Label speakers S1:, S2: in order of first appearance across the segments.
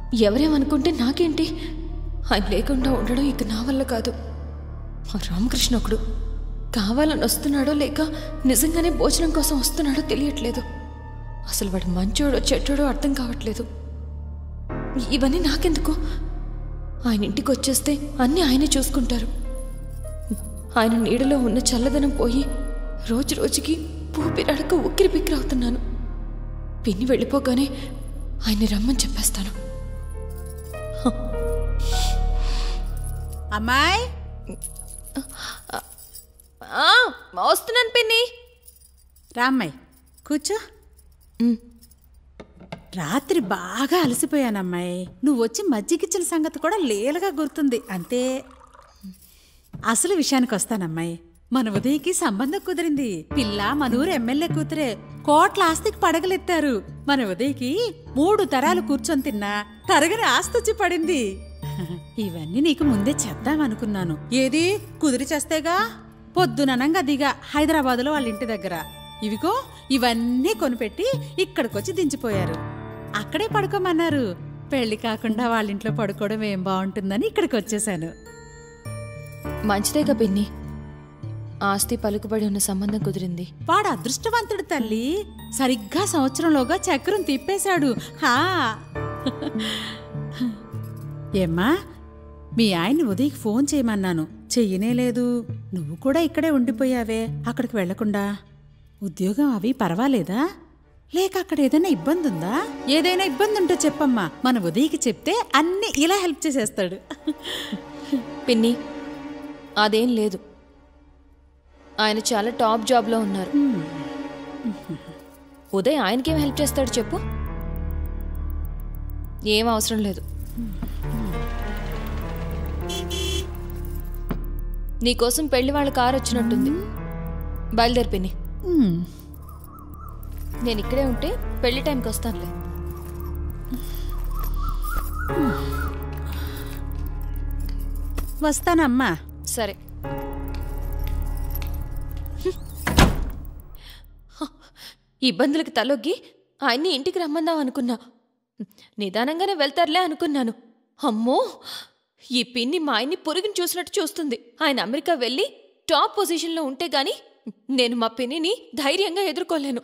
S1: ఎవరేమనుకుంటే నాకేంటి ఆయన లేకుండా ఉండడం ఇక నా వల్ల కాదు మా రామకృష్ణ ఒకడు కావాలని వస్తున్నాడో లేక నిజంగానే భోజనం కోసం వస్తున్నాడో తెలియట్లేదు అసలు వాడు మంచోడో చెడ్డోడో అర్థం కావట్లేదు ఇవన్నీ నాకెందుకు ఆయన ఇంటికి వచ్చేస్తే అన్నీ ఆయనే చూసుకుంటారు ఆయన నీడలో ఉన్న చల్లదనం పోయి రోజు రోజుకి ఊపిరాడక ఉక్కిరి బిక్కిరి అవుతున్నాను పిన్ని వెళ్ళిపోగానే ఆయన్ని రమ్మని చెప్పేస్తాను
S2: అమ్మాయి
S1: ఆ, వస్తున్నాను పిన్ని
S2: రామ్మాయి కూర్చో రాత్రి బాగా అలసిపోయానమ్మాయి నువ్వు వచ్చి మజ్జిగిచ్చిన సంగతి కూడా లేలుగా గుర్తుంది అంతే అసలు విషయానికి వస్తానమ్మాయి మన ఉదయకి సంబంధం కుదిరింది పిల్ల మనూరు ఎమ్మెల్యే కూతురే కోట్ల ఆస్తికి పడగలెత్తారు మన ఉదయకి మూడు తరాలు కూర్చొని తిన్నా తరగని ఆస్తి వచ్చి పడింది ఇవన్నీ నీకు ముందే చేద్దామనుకున్నాను ఏది కుదిరి చేస్తేగా పొద్దుననంగా దిగా హైదరాబాదులో వాళ్ళ ఇంటి దగ్గర ఇవిగో ఇవన్నీ కొనిపెట్టి ఇక్కడికొచ్చి దించిపోయారు అక్కడే పడుకోమన్నారు పెళ్లి కాకుండా వాళ్ళ ఇంట్లో పడుకోవడం ఏం బాగుంటుందని ఇక్కడికి వచ్చేసాను
S1: మంచిదేగా పిన్ని ఆస్తి పలుకుబడి ఉన్న సంబంధం కుదిరింది
S2: వాడు అదృష్టవంతుడు తల్లి సరిగ్గా సంవత్సరంలోగా చక్రం తిప్పేశాడు హా ఏమ్మా మీ ఆయన్ని ఉదయకి ఫోన్ చేయమన్నాను చెయ్యనే లేదు నువ్వు కూడా ఇక్కడే ఉండిపోయావే అక్కడికి వెళ్లకుండా ఉద్యోగం అవి పర్వాలేదా లేక అక్కడ ఏదైనా ఇబ్బంది ఉందా ఏదైనా ఇబ్బంది ఉంటే చెప్పమ్మా మన ఉదయకి చెప్తే అన్ని ఇలా హెల్ప్ చేసేస్తాడు
S1: పిన్ని అదేం లేదు ఆయన చాలా టాప్ జాబ్లో ఉన్నారు ఉదయ్ ఆయనకేం హెల్ప్ చేస్తాడు చెప్పు ఏం అవసరం లేదు నీకోసం పెళ్లి వాళ్ళ కారు వచ్చినట్టుంది బయలుదేరి పిన్ని
S2: ఉమ్.
S1: నేను ఇక్కడే ఉంటే పెళ్లి టైంకి వస్తానులే
S2: వస్తానమ్మా
S1: సరే ఇబ్బందులకు తలొగ్గి ఆయన్ని ఇంటికి రమ్మందాం అనుకున్నా నిదానంగానే వెళ్తారులే అనుకున్నాను అమ్మో ఈ పిన్ని మా ఆయన్ని పొరుగుని చూసినట్టు చూస్తుంది ఆయన అమెరికా వెళ్ళి టాప్ పొజిషన్లో ఉంటే గాని నేను మా పిన్నిని ధైర్యంగా ఎదుర్కోలేను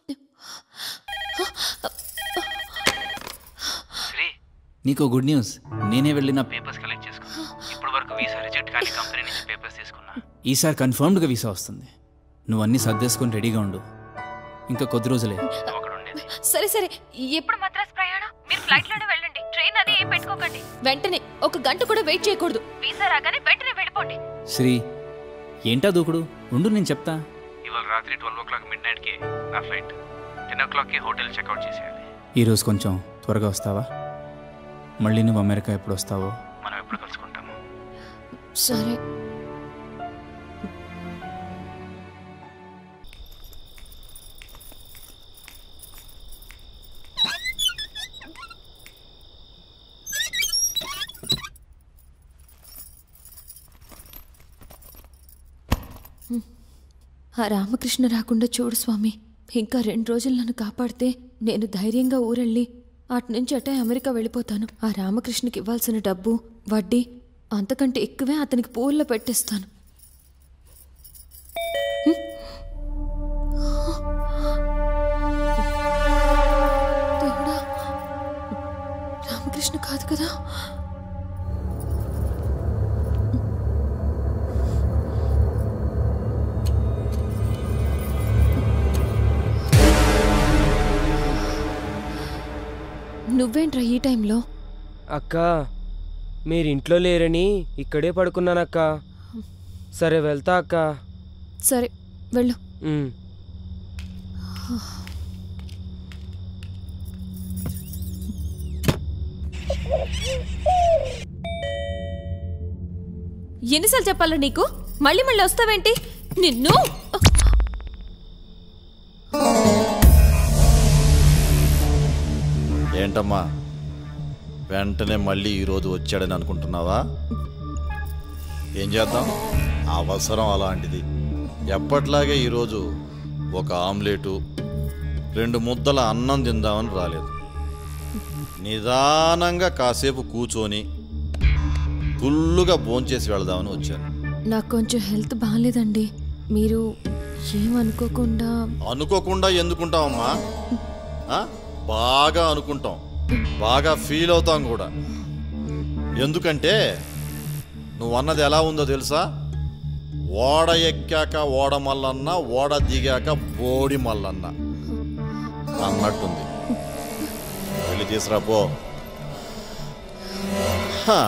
S3: శ్రీ
S4: నీకు గుడ్ న్యూస్ నేనే వెళ్ళిన
S3: పేపర్స్ కలెక్ట్ చేసుకున్నా ఇప్పటి వరకు వీసా రిజెక్ట్ కానీ కంపెనీ నుంచి పేపర్స్ తీసుకున్నా
S4: ఈసారి కన్ఫర్మ్డ్గా వీసా వస్తుంది నువ్వు అన్నీ సర్దేసుకొని రెడీగా ఉండు ఇంకా కొద్ది రోజులే
S3: ఒకడు ఉండేది
S1: సరే సరే ఎప్పుడు మద్రాస్ ప్రయాణం మీరు ఫ్లైట్ లోనే వెళ్ళండి ట్రైన్ అది ఏం పెట్టుకోకండి వెంటనే ఒక గంట కూడా వెయిట్ చేయకూడదు వీసా రాగానే వెంటనే వెళ్ళిపోండి
S4: శ్రీ ఏంటా దూకుడు ఉండు నేను చెప్తా
S3: ఇవాళ రాత్రి ట్వెల్వ్ ఓ క్లాక్ మిడ్ నైట్కి నా ఫ్లైట్ టెన్ ఓ క్లాక్కి హోటల్ చెక్అవుట్ చేసేయాలి
S4: ఈరోజు కొంచెం త్వరగా వస్తావా మళ్ళీ నువ్వు అమెరికా ఎప్పుడు వస్తావో
S3: మనం ఎప్పుడు కలుసుకుంటాము
S1: సరే ఆ రామకృష్ణ రాకుండా చూడు స్వామి ఇంకా రెండు రోజులు నన్ను కాపాడితే నేను ధైర్యంగా ఊరెళ్ళి అటు నుంచి అటే అమెరికా వెళ్ళిపోతాను ఆ రామకృష్ణకి ఇవ్వాల్సిన డబ్బు వడ్డీ అంతకంటే ఎక్కువే అతనికి పూల్లో పెట్టేస్తాను దేవుడా రామకృష్ణ కాదు కదా నువ్వేంట్రా ఈ టైంలో
S5: అక్క మీరు ఇంట్లో లేరని ఇక్కడే పడుకున్నానక్క సరే వెళ్తా అక్క
S1: సరే వెళ్ళు
S5: ఉమ్.
S1: ఎన్నిసార్లు చెప్పాలా నీకు మళ్ళీ మళ్ళీ వస్తావేంటి నిన్ను
S6: ఏంటమ్మా వెంటనే మళ్ళీ ఈరోజు వచ్చాడని అనుకుంటున్నావా ఏం చేద్దాం అవసరం అలాంటిది ఎప్పట్లాగే ఈరోజు ఒక ఆమ్లెటు రెండు ముద్దల అన్నం తిందామని రాలేదు నిదానంగా కాసేపు కూర్చొని ఫుల్లుగా భోంచేసి వెళదామని వచ్చాను
S1: నాకు కొంచెం హెల్త్ బాగాలేదండి మీరు ఏమనుకోకుండా
S6: అనుకోకుండా ఎందుకుంటామమ్మా ఆ? బాగా అనుకుంటాం బాగా ఫీల్ అవుతాం కూడా ఎందుకంటే నువ్వు అన్నది ఎలా ఉందో తెలుసా ఓడ ఎక్కాక ఓడ మల్లన్న ఓడ దిగాక బోడి మల్లన్న అన్నట్టుంది వెళ్ళి తీసురా పో హా.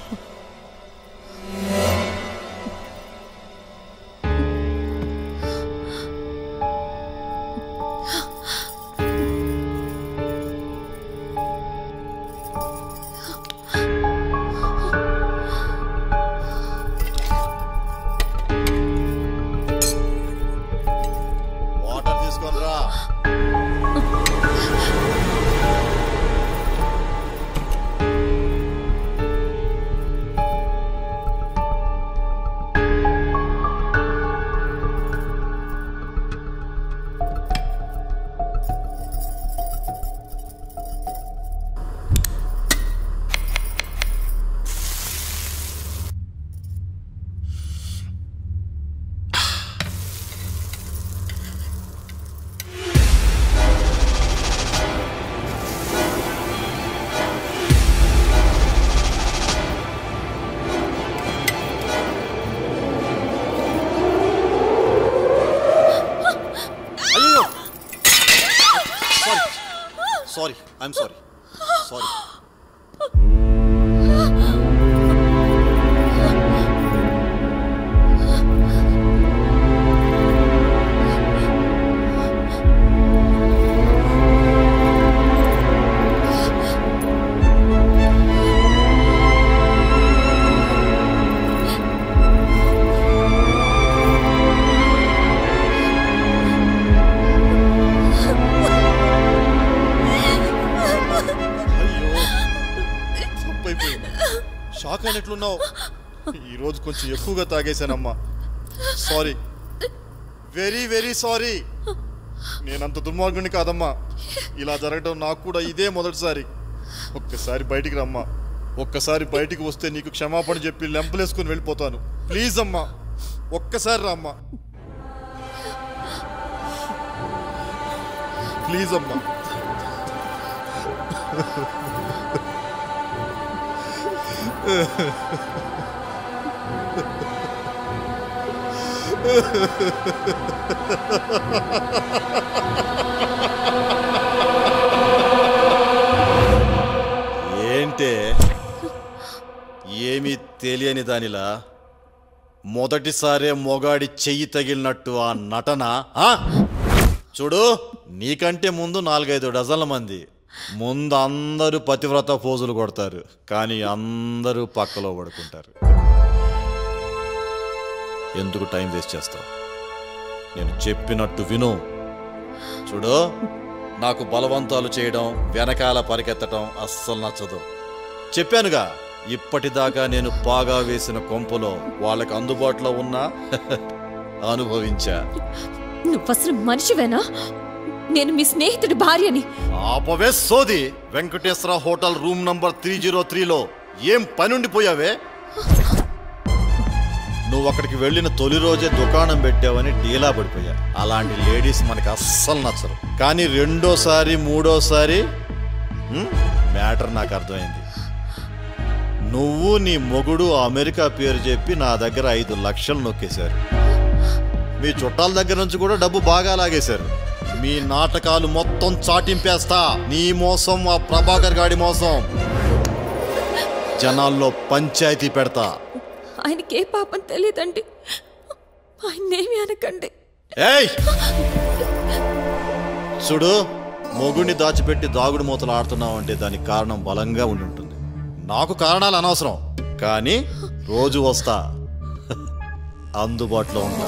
S6: వాటర్ తీసుకొని రా అయ్యో sorry sorry I'm sorry sorry అయ్యో తప్పైపోయింది షాక్ అయినట్లున్నావు ఈరోజు కొంచెం ఎక్కువగా తాగేశానమ్మా సారీ వెరీ వెరీ సారీ నేనంత దుర్మార్గుని కాదమ్మా ఇలా జరగడం నాకు కూడా ఇదే మొదటిసారి ఒక్కసారి బయటికి రమ్మా ఒక్కసారి బయటికి వస్తే నీకు క్షమాపణ చెప్పి లెంపలేసుకుని వెళ్ళిపోతాను ప్లీజ్ అమ్మా ఒక్కసారి రామ్మా ప్లీజ్ అమ్మా ఏంటే ఏమీ తెలియని దానిలా మొదటిసారే మొగాడి చెయ్యి తగిలినట్టు ఆ నటన ఆ? చూడు నీకంటే ముందు నాలుగైదు డజన్ల మంది ముందు అందరూ పతివ్రత పోజులు కొడతారు కానీ అందరూ పక్కలో పడుకుంటారు ఎందుకు టైం వేస్ట్ చేస్తావు నేను చెప్పినట్టు విను చూడు నాకు బలవంతాలు చేయడం వెనకాల పరిగెత్తడం అస్సలు నచ్చదు చెప్పానుగా ఇప్పటిదాకా నేను పాగా వేసిన కొంపలో వాళ్ళకి అందుబాటులో ఉన్నా అనుభవించా
S1: నువ్వు అసలు మనిషివేనా నేను మీ స్నేహితుడి భార్యని
S6: ఆపవే సోది Venkateswara hotel room number three zero త్రీలో ఏం పనుండిపోయావే నువ్వు అక్కడికి వెళ్ళిన తొలి రోజే దుకాణం పెట్టావని డీలా పడిపోయా అలాంటి లేడీస్ మనకి అస్సలు నచ్చరు కానీ రెండోసారి మూడోసారి హ్మ్, మ్యాటర్ నాకు అర్థమైంది నువ్వు నీ మొగుడు అమెరికా పేరు చెప్పి నా దగ్గర ఐదు లక్షలు నొక్కేశారు మీ చుట్టాల దగ్గర నుంచి కూడా డబ్బు బాగా లాగేశారు మీ నాటకాలు మొత్తం చాటింపేస్తా నీ మోసం ఆ ప్రభాకర్ గాడి మోసం జనాల్లో పంచాయతీ పెడతా
S1: ఆయనకి ఏ పాపం తెలియదండి ఆయన్నేమి అనకండి
S6: ఏయ్ చూడు మొగుడిని దాచిపెట్టి దాగుడు మూతలు ఆడుతున్నావు అంటే దానికి కారణం బలంగా ఉండి ఉంటుంది నాకు కారణాలు అనవసరం కానీ రోజు వస్తా అందుబాటులో ఉంటా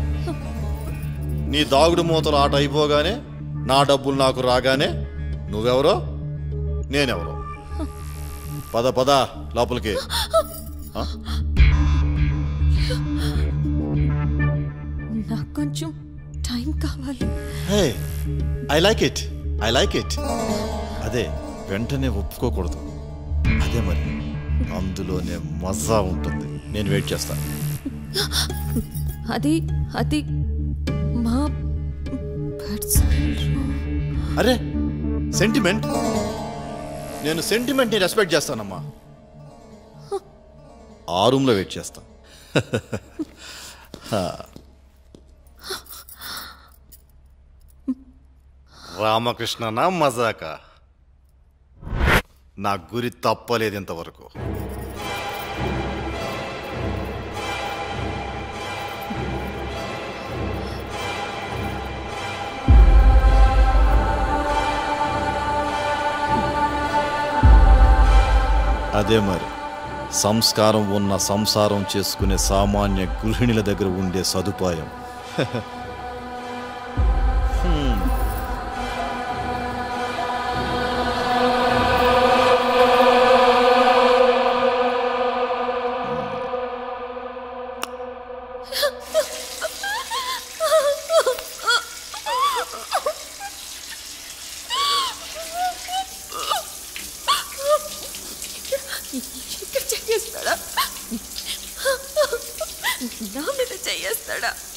S6: నీ దాగుడు మూతలు ఆట అయిపోగానే నా డబ్బులు నాకు రాగానే నువ్వెవరో నేనెవరో పద పద లోపలికి ఆ?
S1: నాకు కొంచెం టైం కావాలి
S6: hey I like it I like it అదే వెంటనే ఒప్పుకోకూడదు అదే మరి అందులోనే మజా ఉంటుంది నేను వెయిట్ చేస్తాను
S1: అది అది మా పర్సనల్ రూమ్
S6: అరే సెంటిమెంట్ నేను సెంటిమెంట్ని రెస్పెక్ట్ చేస్తానమ్మా ఆ రూమ్లో వెయిట్ చేస్తా రామకృష్ణనా మజాక నా గురి తప్పలేదు ఇంతవరకు అదే మరి సంస్కారం ఉన్న సంసారం చేసుకునే సామాన్య గృహిణుల దగ్గర ఉండే సదుపాయం హ్మ్.
S1: ఇక్కడ చేస్తాడా నా మీద చేస్తాడా